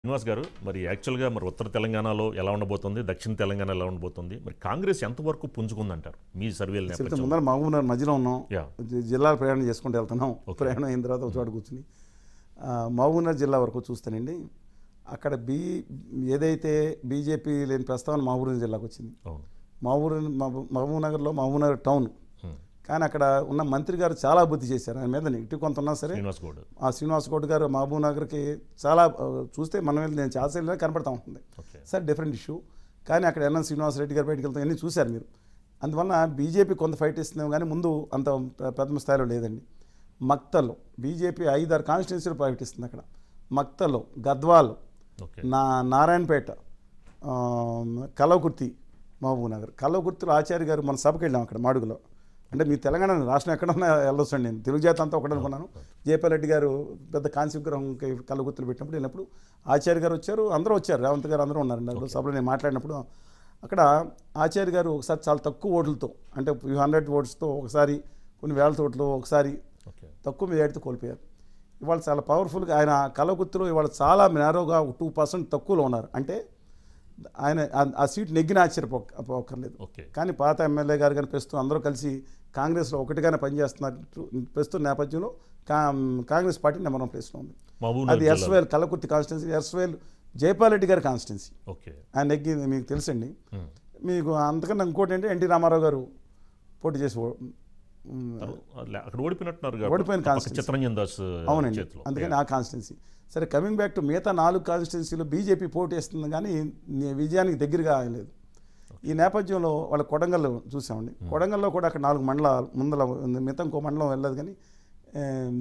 శ్రీనివాస్ గారు మరి యాక్చువల్గా మరి ఉత్తర తెలంగాణలో ఎలా ఉండబోతుంది దక్షిణ తెలంగాణ ఎలా ఉండబోతుంది మరి కాంగ్రెస్ ఎంతవరకు పుంజుకుందంటారు మీ సర్వేల చెప్తే నేపథ్యంలో ముందర మహబూబ్నగర్ మధ్యలో ఉన్నాం యా జి- జిల్లాల ప్రయాణం చేసుకుంటూ వెళ్తున్నాం ప్రయాణం అయిన తర్వాత ఒక చోట కూర్చుని ఆ, మహబూబ్నగర్ జిల్లా వరకు చూస్తానండి అక్కడ బీ ఏదైతే బీజేపీ లేని ప్రస్తావన మహబూబ్నగర్ జిల్లాకు వచ్చింది అవును మహబూబ్ మహబూ- మహబూబ్నగర్లో మహబూబ్నగర్ టౌన్ హ్మ్. కానీ అక్కడ ఉన్న మంత్రి గారు చాలా అభివృద్ధి చేశారు ఆయన మీద నెగిటివ్ కొంత ఉన్నా సరే శ్రీనివాస్ గౌడ్ ఆ శ్రీనివాస్ గౌడ్ గారు మహబూబ్ నగర్కి చాలా ఆ, చూస్తే మనం వెళ్ళి నేను చాలా సార్లు కనపడతా ఉంటుంది ఓకే సార్ డిఫరెంట్ ఇష్యూ కానీ అక్కడ ఎన్ఎన్ శ్రీనివాస్ రెడ్డి గారు బయటకు వెళ్తాం అన్నీ చూశారు మీరు అందువలన బీజేపీ కొంత ఫైట్ ఇస్తున్నాం కానీ ముందు అంత ప్ర- ప్రథమ స్థాయిలో లేదండి మక్తల్లో బీజేపీ ఐదారు కాన్స్టిట్యున్సీలు ఫైట్ ఇస్తుంది అక్కడ మక్తల్లో గద్వాల్ ఓకే నా నారాయణపేట ఆ, కలవకుర్తి మహబూబ్ నగర్ కలవకుర్తిలో ఆచార్య గారు మన సభకి వెళ్ళాం అక్కడ మాడుగులో అంటే మీ తెలంగాణ రాష్ట్రం ఎక్కడన్నా వెళ్ళొచ్చండి నేను తెలుగు జాతి అంతా ఒకటి అనుకున్నాను జేపీ రెడ్డి గారు పెద్ద కాంతి విగ్రహంకి కలగుర్తులు పెట్టినప్పుడు వెళ్ళినప్పుడు ఆచార్య గారు వచ్చారు అందరూ వచ్చారు రేవంత్ గారు అందరూ ఉన్నారు అప్పుడు సభలో నేను మాట్లాడినప్పుడు అక్కడ ఆచార్య గారు ఒకసారి చాలా తక్కువ ఓట్లతో అంటే ఫ్యూ హండ్రెడ్ ఓట్స్తో ఒకసారి కొన్ని వేల ఓట్లు ఒకసారి ఓకే తక్కువ మెజార్టీతో కోల్పోయారు ఇవాళ చాలా పవర్ఫుల్గా ఆయన కలగుర్తులో ఇవాళ చాలా నేరోగా టూ పర్సెంట్ తక్కువలో ఉన్నారు అంటే ఆయన ఆ- ఆ సీట్ నెగ్గిన ఆశ్చర్యపోక్కర్లేదు ఓకే కానీ పాత ఎమ్మెల్యే గారు కానీ ప్రస్తుతం అందరూ కలిసి కాంగ్రెస్లో ఒకటిగానే పనిచేస్తున్నట్టు ప్రస్తుతం నేపథ్యంలో కా కాంగ్రెస్ పార్టీ నెంబర్ వన్ ప్లేస్లో ఉంది మహబూబ్ అది నగర్ జిల్లా ఎర్స్వేల్ కలకుర్తి కాన్స్టిట్యున్సీ ఎర్స్వేల్ జైపాల్ రెడ్డి గారి కాన్స్టిట్యున్సీ ఓకే ఆయన నెగ్గింది మీకు తెలుసండి హ్మ్. మీకు అంతకన్నా ఇంకోటి ఏంటి ఎన్టీ రామారావు గారు పోటీ చేసి ఓ- ఉమ్, అలా- అక్కడ ఓడిపోయినట్టున్నారు కాబట్టి ఓడిపోయిన ఆ పక్క constituency. చిత్తరంజన్ దాస్ అవునండి చేతిలో అందుకని ఆ కాన్స్టిట్యున్సీ సరే కమింగ్ బ్యాక్ టు మిగతా నాలుగు కాన్స్టిట్యున్సీలో బీజేపీ పోటీ ఇస్తుంది కానీ ని- విజయానికి దగ్గరగా లేదు ఈ నేపథ్యంలో వాళ్ళ కొడంగల్ చూసామండి కొడంగల్లో కూడా అక్కడ నాలుగు మండలాలు ముందల ఉంది. మిగతా ఇంకో మండలం వెళ్ళదు కానీ ఏం,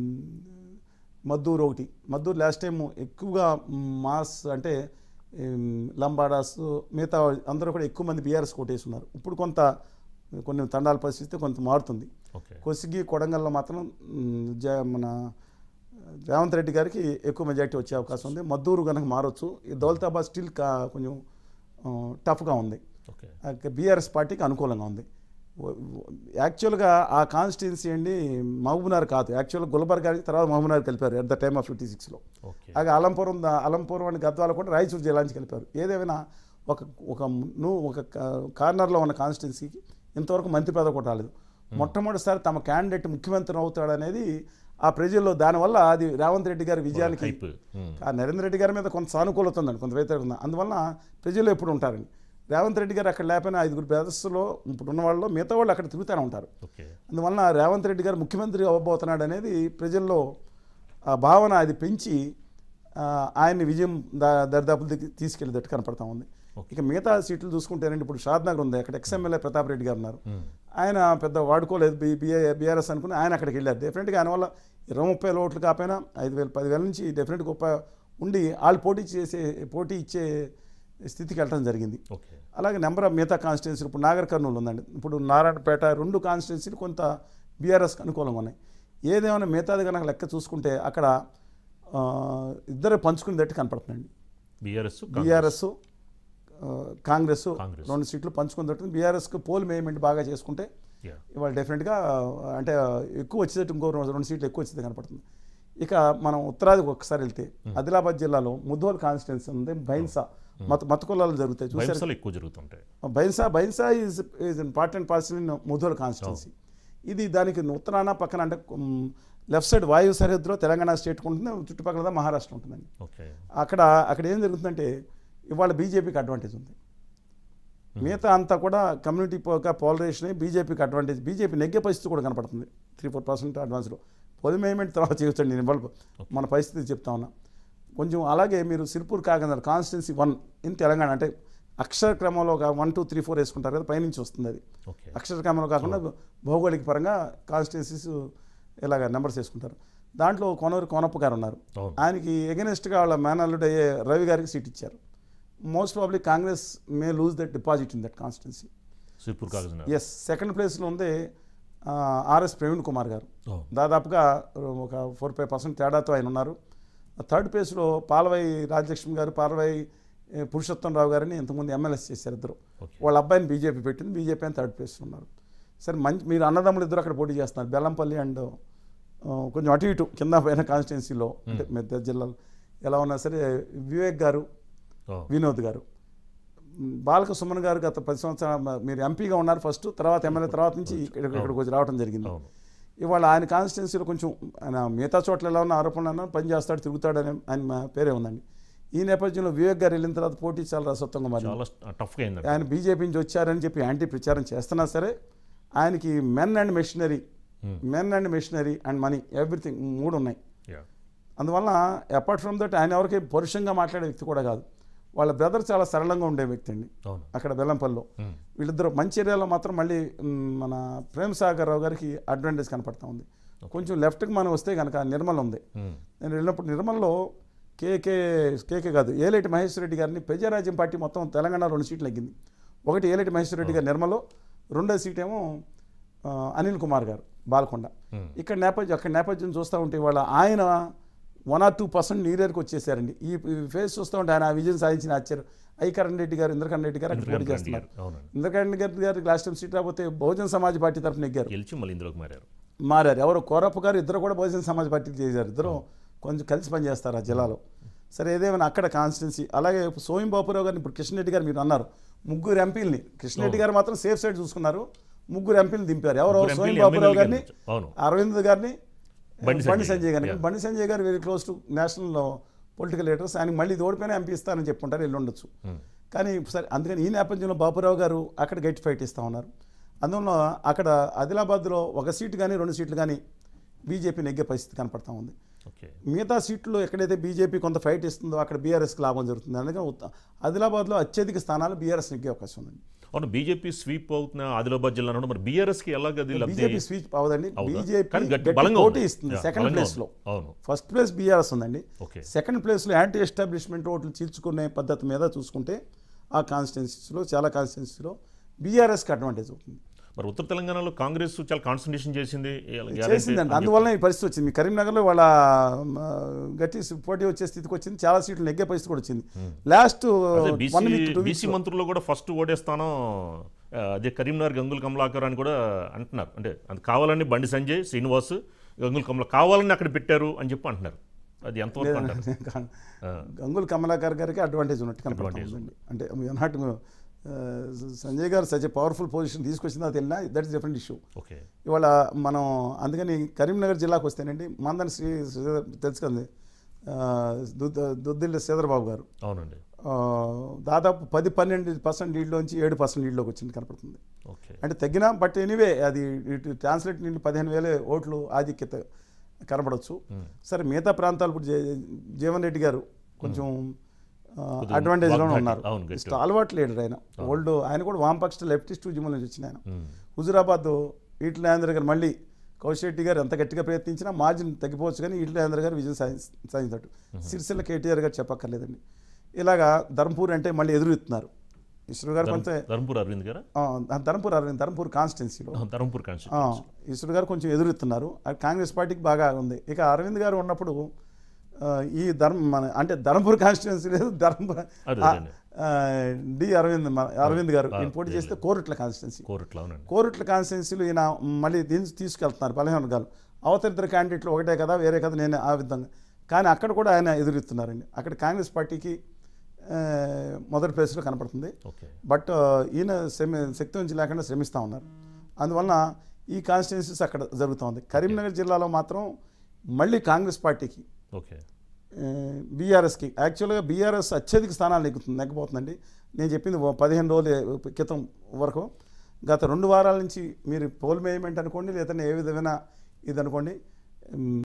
మద్దూరు ఒకటి మద్దూరు లాస్ట్ టైం ఎక్కువగా మాస్ అంటే ఏం, లంబాడాస్ మిగతా అందరూ కూడా ఎక్కువ మంది బీఆర్ఎస్ కొట్టేస్తున్నారు ఇప్పుడు కొంత కొన్ని తండాల పరిస్థితి కొంత మారుతుంది ఓకే కొసిగి కొడంగల్లో మాత్రం మ్, జ మన రేవంత్ రెడ్డి గారికి ఎక్కువ మెజార్టీ వచ్చే అవకాశం ఉంది మద్దూరు కనుక మారొచ్చు ఈ దౌలతాబాద్ స్టిల్ కా కొంచెం ఆ, టఫ్గా ఉంది ఓకే బీఆర్ఎస్ పార్టీకి అనుకూలంగా ఉంది ఓ- ఓ- యాక్చువల్గా ఆ కాన్స్టిట్యున్సీ అండి మహబూబ్నగర్ కాదు యాక్చువల్గా గుల్బర్గ్ గారికి తర్వాత మహబూబ్నగర్ కలిపారు at the time of fifty సిక్స్లో ఓకే అలాగే అలంపురం ద- అలంపురం అని గద్వాల కూడా రాయచూరు జిల్లా నుంచి కలిపారు ఏదేమైనా ఒక ఒక నువ్వు ఒక కా- కార్నర్లో ఉన్న కాన్స్టిట్యున్సీకి ఇంతవరకు మంత్రి పదవి కూడా రాలేదు మొట్టమొదటిసారి తమ క్యాండిడేట్ ముఖ్యమంత్రి అవుతాడనేది ఆ ప్రజల్లో దానివల్ల అది రేవంత్ రెడ్డి గారి విజయానికి హైప్ హ్మ్. ఆ నరేంద్ర రెడ్డి గారి మీద కొంత సానుకూలత ఉందండి కొంత వ్యతిరేకత ఉంది అందువలన ప్రజలు ఎప్పుడు ఉంటారండి రేవంత్ రెడ్డి గారు అక్కడ లేకపోయినా ఐదుగురు బ్రదర్స్లో ఇప్పుడు ఉన్న వాళ్ళు మిగతా వాళ్ళు అక్కడ తిరుగుతూనే ఉంటారు ఓకే అందువలన రేవంత్ రెడ్డి గారు ముఖ్యమంత్రి అవ్వబోతున్నాడు అనేది ప్రజల్లో ఆ భావన అది పెంచి ఆ, ఆయన్ని విజయం దా దరిదాపులు దిగి- తీసుకెళ్ళేటట్టు కనపడతా ఉంది ఇక మిగతా సీట్లు చూసుకుంటేనండి ఇప్పుడు షాద్నగర్ ఉంది అక్కడ ఎక్స్ఎమ్మెల్యే ప్రతాప్ రెడ్డి గారు ఉన్నారు హ్మ్. ఆయన పెద్ద వాడుకోలేదు బీ బీఏ బీఆర్ఎస్ అనుకుని ఆయన అక్కడికి వెళ్ళారు డెఫినెట్గా ఆయన వల్ల ఇరవై ముప్పై వేల ఓట్లు కాకపోయినా ఐదు వేలు పదివేల నుంచి డెఫినెట్గా గొప్ప ఉండి వాళ్ళు పోటీ చేసే పోటీ ఇచ్చే స్థితికి వెళ్ళడం జరిగింది ఓకే అలాగే నెంబర్ ఆఫ్ మిగతా కాన్స్టిట్యున్సీలు ఇప్పుడు నాగర్ కర్నూలు ఉందండి ఇప్పుడు నారాయణపేట రెండు కాన్స్టిట్యున్సీలు కొంత బీఆర్ఎస్కి అనుకూలంగా ఉన్నాయి ఏదేమైనా మిగతాది కనుక లెక్క చూసుకుంటే అక్కడ ఆ, ఇద్దరు పంచుకునేటట్టు కనపడుతుందండి బీఆర్ఎస్ బీఆర్ఎస్ కాంగ్రెస్ కాంగ్రెస్. రెండు సీట్లు పంచుకునేటట్టు బీఆర్ఎస్కి పోల్ మేమెంట్ బాగా చేసుకుంటే యా ఇవాళ డెఫినెట్గా అంటే ఎక్కువ వచ్చేటట్టు ఇంకో రెండు రెండు సీట్లు ఎక్కువ వచ్చేది కనపడుతుంది ఇక మనం ఉత్తరాదికి ఒకసారి వెళ్తే ఆదిలాబాద్ జిల్లాలో ముద్దోల్ కాన్స్టిట్యున్సీ ఉంది బైన్సా మత మత కులాలు జరుగుతాయి చూసారు భయంసాలు ఎక్కువ జరుగుతుంటాయి Bhainsa Bhainsa is is important parcel in Mudhol constituency ఇది దానికి ఉత్తరాన పక్కన అంటే లెఫ్ట్ సైడ్ వాయు సరిహద్దులో తెలంగాణ స్టేట్ ఉంటుంది చుట్టుపక్కల మహారాష్ట్ర ఉంటుందండి ఓకే అక్కడ అక్కడ ఏం జరుగుతుందంటే ఇవాళ బీజేపీకి అడ్వాంటేజ్ ఉంది మిగతా అంతా కూడా కమ్యూనిటీ పోలరైజేషన్ బీజేపీకి అడ్వాంటేజ్ బీజేపీ నెగ్గే పరిస్థితి కూడా కనపడుతుంది త్రీ ఫోర్ పర్సెంట్ అడ్వాన్స్లో పొలి మేమెంట్ తర్వాత చేయొచ్చండి నేను ఇవాళ మన పరిస్థితి చెప్తా ఉన్నా కొంచెం అలాగే మీరు Sirpur Kakinada constituency one in Telangana అంటే అక్షర క్రమంలో ఒక వన్ టూ త్రీ ఫోర్ వేసుకుంటారు కదా పైనుంచి వస్తుంది అది ఓకే అక్షర క్రమంలో కాకుండా భౌగోళిక పరంగా కాన్స్టిట్యున్సీస్ ఇలాగ నెంబర్స్ వేసుకుంటారు దాంట్లో కొనూరు కోనప్ప గారు ఉన్నారు అవును ఆయనకి ఎగెనిస్ట్గా వాళ్ళ మేనల్లుడు అయ్యే రవి గారికి సీట్ ఇచ్చారు most probably Congress may lose that deposit in that constituency Sirpur Kagaz is second ప్లేస్లో ఉంది ఆ, ఆర్ఎస్ ప్రవీణ్ కుమార్ గారు అవును దాదాపుగా ఒక ఫోర్ ఫైవ్ పర్సెంట్ తేడాతో ఆయన ఉన్నారు థర్డ్ ప్లేస్లో పాలవై రాజలక్ష్మి గారు పాలవై ఏ, పురుషోత్తం రావు గారిని ఇంతకుముందు ఎమ్మెల్యేస్ చేశారు ఇద్దరు ఓకే వాళ్ళ అబ్బాయిని బీజేపీ పెట్టింది బీజేపీ అని థర్డ్ ప్లేస్లో ఉన్నారు సరే మంచి మీరు అన్నదమ్ములు ఇద్దరు అక్కడ పోటీ చేస్తున్నారు బెల్లంపల్లి అండ్ కొంచెం అటు ఇటు కింద పైన కాన్స్టిట్యున్సీలో అంటే మెద్ద జిల్లాలో ఎలా ఉన్నా సరే వివేక్ గారు ఓ, వినోద్ గారు మ్, బాలక సుమన్ గారు గత పది సంవత్సరాలు మీరు ఎంపీగా ఉన్నారు ఫస్ట్ తర్వాత ఎమ్మెల్యే తర్వాత నుంచి ఇక్కడ ఇక్కడికి వచ్చి రావడం జరిగింది అవును ఇవాళ ఆయన కాన్స్టిట్యున్సీలో కొంచెం ఆయన మిగతా చోట్ల ఎలా ఉన్న ఆరోపణలు పని చేస్తాడు తిరుగుతాడని ఆయన మా పేరే ఉందండి ఈ నేపథ్యంలో వివేక్ గారు వెళ్ళిన తర్వాత పోటీ చాలా రసత్వంగా మారింది చాలా టఫ్గా అయిందండి ఆయన బీజేపీ నుంచి వచ్చారని చెప్పి యాంటీ ప్రచారం చేస్తున్నా సరే ఆయనకి men and machinery men and machinery and money everything మూడు ఉన్నాయి యా అందువల్ల అపార్ట్ ఫ్రమ్ దట్ ఆయన ఎవరికి పరుషంగా మాట్లాడే వ్యక్తి కూడా కాదు వాళ్ళ బ్రదర్ చాలా సరళంగా ఉండే వ్యక్తి అండి అవును అక్కడ బెల్లంపల్లిలో ఉమ్, వీళ్ళిద్దరు మంచి ఏరియాలో మాత్రం మళ్ళీ మ్, మన ప్రేమ్ సాగర్ రావు గారికి అడ్వాంటేజ్ కనపడతా ఉంది కొంచెం లెఫ్ట్కి మనం వస్తే కనుక నిర్మల్ ఉంది ఉమ్, నేను వెళ్ళినప్పుడు నిర్మల్లో కేకే కేకే కాదు ఏలేటి మహేశ్వర రెడ్డి గారిని ప్రజారాజ్యం పార్టీ మొత్తం తెలంగాణ రెండు సీట్లు ఎగ్గింది ఒకటి ఏలేటి మహేశ్వర రెడ్డి గారు నిర్మల్లో రెండో సీట్ ఏమో ఆ, అనిల్ కుమార్ గారు బాల్కొండ Hmm. ఇక్కడ నేపథ్యం అక్కడ నేపథ్యం చూస్తూ ఉంటే వాళ్ళ ఆయన వన్ ఆర్ టూ పర్సెంట్ నీరేరికి వచ్చేసారండి ఈ ఈ ఫేస్ చూస్తూ ఉంటే ఆయన ఆ విజయం సాధించిన ఆశ్చర్యం ఐకరణ్ రెడ్డి గారు ఇంద్రకరణ్ రెడ్డి గారు అక్కడ పోటీ ఇంద్రకరణ్ రెడ్డి చేస్తున్నారు గారు, అవునండి ఇంద్రకరణ్ రెడ్డి గారికి లాస్ట్ టైం సీట్ రాకపోతే బహుజన్ సమాజ్ పార్టీ తరఫున నెగ్గారు గెలిచి మళ్ళీ ఇందులోకి మారారు మారారు ఎవరు కోరప్ప గారు ఇద్దరు కూడా బహుజన సమాజ్ పార్టీకి చేశారు ఇద్దరు కొంచెం కలిసి పనిచేస్తారు ఆ జిల్లాలో సరే ఏదేమైనా అక్కడ కాన్స్టిట్యున్సీ అలాగే సోయం బాపురావు గారిని ఇప్పుడు కృష్ణరెడ్డి గారు మీరు అన్నారు ముగ్గురు ఎంపీలని కృష్ణరెడ్డి గారు మాత్రం సేఫ్ సైడ్ చూసుకున్నారు ముగ్గురు ఎంపీలు దింపారు ఎవరు ముగ్గురు సోయం ఎంపీలు బాపురావు ఎమ్మెల్యేలు గారిని గెలిచారు. అవును అరవింద్ గారిని బండి బండి సంజయ్ సంజయ్ గారిని yeah. బండి సంజయ్ గారు very close to national political leaders ఆయనకి మళ్ళీ ఇది ఓడిపోయినా ఎంపీ ఇస్తారని చెప్పుకుంటారు వెళ్ళి ఉండొచ్చు ఉమ్, కానీ సరే అందుకని ఈ నేపథ్యంలో బాపురావు గారు అక్కడ గట్టి ఫైట్ ఇస్తూ ఉన్నారు అందువల్ల అక్కడ ఆదిలాబాద్లో ఒక సీటు కానీ రెండు సీట్లు కానీ బీజేపీ నెగ్గే పరిస్థితి కనపడతా ఉంది ఓకే మిగతా సీట్లు ఎక్కడైతే బీజేపీ కొంత ఫైట్ ఇస్తుందో అక్కడ బీఆర్ఎస్కి లాభం జరుగుతుంది అందుకని ఉత్త- ఆదిలాబాద్లో అత్యధిక స్థానాలు బీఆర్ఎస్ నెగ్గే అవకాశం ఉందండి అవును బీజేపీ స్వీప్ అవుతున్న ఆదిలాబాద్ జిల్లా అన్నాడు మరి బీఆర్ఎస్ కి ఎలాగ అది లబ్ధి బీజేపీ స్వీచ్ అవదండి అవుదా? బీజేపీ కానీ గట్టి గట్టి బలంగా పోటీ ఉంది. ఇస్తుంది యా, సెకండ్ బలంగా ప్లేస్లో ఉంది. అవును ఫస్ట్ ప్లేస్ బీఆర్ఎస్ ఉందండి ఓకే సెకండ్ ప్లేస్లో యాంటీ ఎస్టాబ్లిష్మెంట్ ఓట్లు చీల్చుకునే పద్ధతి మీద చూసుకుంటే ఆ కాన్స్టిట్యున్సీలో చాలా కాన్స్టిట్యున్సీలో బీఆర్ఎస్కి అడ్వాంటేజ్ అవుతుంది మరి ఉత్తర తెలంగాణలో కాంగ్రెస్ చాలా కాన్సన్ట్రేషన్ చేసింది ఇలా guarantee చేసిందండి అని అందువల్ల ఈ పరిస్థితి వచ్చింది మీ కరీంనగర్లో వాళ్ళ మ, గట్టి పోటీ వచ్చే స్థితికి వచ్చింది చాలా సీట్లు నెగ్గే పరిస్థితి కూడా వచ్చింది లాస్ట్ అదే one BC weak two BC మంత్రుల్లో కూడా ఫస్ట్ ఓడేస్తాను ఆ, అదే కరీంనగర్ గంగుల కమలాకర్ అని కూడా అంటున్నారు అంటే అది కావాలని బండి సంజయ్ శ్రీనివాస్ గంగుల కమల కావాలని అక్కడ పెట్టారు అని చెప్పి అంటున్నారు అది ఎంతవరకు అంటారు ఆ, గంగుల్ కమలాకర్ గారికి అడ్వాంటేజ్ ఉన్నట్టు కనపడుతుందండి అంటే నాట్ సంజయ్ గారు సచ్ ఏ పవర్ఫుల్ పొజిషన్ తీసుకొచ్చిందా తెలియనా that is different issue okay ఇవాళ మనం అందుకని కరీంనగర్ జిల్లాకు వస్తేనండి మందన్ శ్రీ శ్రీ- తెలుసు కదండి ఆ, దుద్ద- దుద్దిల్లి శ్రీధరబాబు గారు అవునండి ఆ, దాదాపు పది పన్నెండు పర్సెంట్ లీడ్లోంచి ఏడు పర్సెంట్ లీడ్లోకి వచ్చింది కనపడుతుంది ఓకే అంటే తగ్గినా బట్ ఎనీవే అది ఇటు ట్రాన్స్లేట్ నుండి పదిహేను వేలే ఓట్లు ఆధిక్యత కనపడవచ్చు సరే మిగతా ప్రాంతాలు ఇప్పుడు జే- జీవన్ రెడ్డి గారు కొంచెం కొద్దిగా అడ్వాంటేజ్లోనే వాగ్దాటి, ఉన్నారు అవును, గట్టిగా. స్టాల్వాట్ లీడర్ ఆయన ఓల్డ్ ఆయన కూడా వామపక్ష లెఫ్టిస్ట్ ఉద్యమం నుంచి వచ్చిన ఆయన ఉమ్, హుజురాబాద్ ఈట్ల రాజేంద్ర గారు మళ్ళీ కౌశెట్టి గారు ఎంత గట్టిగా ప్రయత్నించినా మార్జిన్ తగ్గిపోవచ్చు కానీ ఈట్ల రాజేంద్ర గారు విజయం సాధి సాధించట్టు సిరిసిల్ల కేటీఆర్ గారు చెప్పక్కర్లేదండి ఇలాగా ధర్మపూర్ అంటే మళ్ళీ ఎదురుతున్నారు ఈశ్వర్ గారు కొంత ధర్మపూర్ అరవింద్ గారా ఆ, ధర్మపూర్ అరవింద్ ధర్మపూర్ కాన్స్టిట్యున్సీలో ఆ, ధర్మపూర్ కాన్స్టిట్యూషన్ ఈశ్వర్ గారు కొంచెం ఎదురెత్తున్నారు అది కాంగ్రెస్ పార్టీకి బాగా ఉంది ఇక అరవింద్ గారు ఉన్నప్పుడు ఆ, ఈ ధర్మ మన అంటే ధర్మపూర్ కాన్స్టిట్యున్సీ లేదు ధర్మపుర అదే, ఆ, అదే. ఆ, డి అరవింద్ మన- అరవింద్ గారు ఆ, ఈయన పోటీ లేదు, చేస్తే కోరుట్ల కాన్స్టిట్యున్సీ కోరుట్ల అవునండి కోరుట్ల కాన్స్టిట్యున్సీలు ఈయన మళ్ళీ దీన్ని తీసుకెళ్తున్నారు పదిహేను వర్గాలు అవతల ఇద్దరు క్యాండిడేట్లు ఒకటే కదా వేరే కదా నేను ఆ విధంగా కానీ అక్కడ కూడా ఆయన ఎదురెత్తున్నారండి అక్కడ కాంగ్రెస్ పార్టీకి ఆ, మొదటి ప్లేస్లో కనపడుతుంది ఓకే బట్ ఆ, ఈయన శ్రమ శక్తి నుంచి లేకుండా శ్రమిస్తూ ఉన్నారు అందువలన ఈ కాన్స్టిట్యున్సీస్ అక్కడ జరుగుతోంది కరీంనగర్ జిల్లాలో మాత్రం మళ్ళీ కాంగ్రెస్ పార్టీకి ఓకే బీఆర్ఎస్కి యాక్చువల్గా బీఆర్ఎస్ అత్యధిక స్థానాలు నెగ్గుతుంది నెగ్గబోతుందండి నేను చెప్పింది ఓ పదిహేను రోజుల క్రితం వరకు గత రెండు వారాల నుంచి మీరు పోల్ మేయమెంట్ అనుకోండి లేదంటే ఏ విధమైన ఇది అనుకోండి ఉమ్,